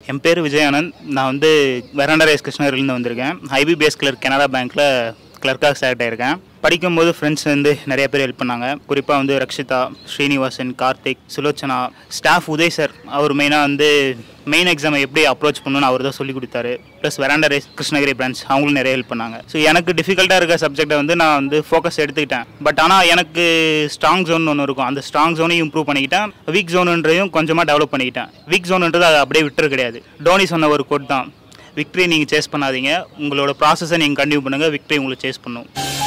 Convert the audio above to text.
என் பேர் விஜயானந்த் நான் வந்து வெராண்டா ரேஸ் கிருஷ்ணகிரிலேருந்து வந்திருக்கேன் ஐபிபிஎஸ் கிளர்க் கனரா பேங்க்கில் கிளர்க்காக செலக்ட் ஆயிருக்கேன் படிக்கும்போது ஃப்ரெண்ட்ஸ் வந்து நிறைய பேர் ஹெல்ப் பண்ணாங்க குறிப்பாக வந்து ரக்ஷிதா ஸ்ரீனிவாசன் கார்த்திக் சுலோச்சனா ஸ்டாஃப் உதய் சார் அவர் மெயினாக வந்து மெயின் எக்ஸாமை எப்படி அப்ரோச் பண்ணணும்னு அவர் தான் சொல்லி கொடுத்தாரு plus Veranda Race Krishnagiri branch அவங்களும் நிறைய ஹெல்ப் பண்ணாங்க ஸோ எனக்கு டிஃபிகல்ட்டாக இருக்க சப்ஜெக்டை வந்து நான் வந்து ஃபோக்கஸ் எடுத்துக்கிட்டேன் பட் ஆனால் எனக்கு ஸ்ட்ராங் ஜோன் ஒன்று இருக்கும் அந்த ஸ்ட்ராங் ஜோனையும் இம்ப்ரூவ் பண்ணிக்கிட்டேன் வீக் ஜோனுன்றதையும் கொஞ்சமாக டெவலப் பண்ணிக்கிட்டேன் வீக் ஜோனுன்றது அதை அப்படியே விட்டுரு கிடையாது டோனி சொன்ன ஒரு கோட் தான் விக்டரி நீங்கள் சேஸ் பண்ணாதீங்க உங்களோட ப்ராசஸை நீங்கள் கண்டினியூ பண்ணுங்கள் விக்டரி உங்களை சேஸ் பண்ணும்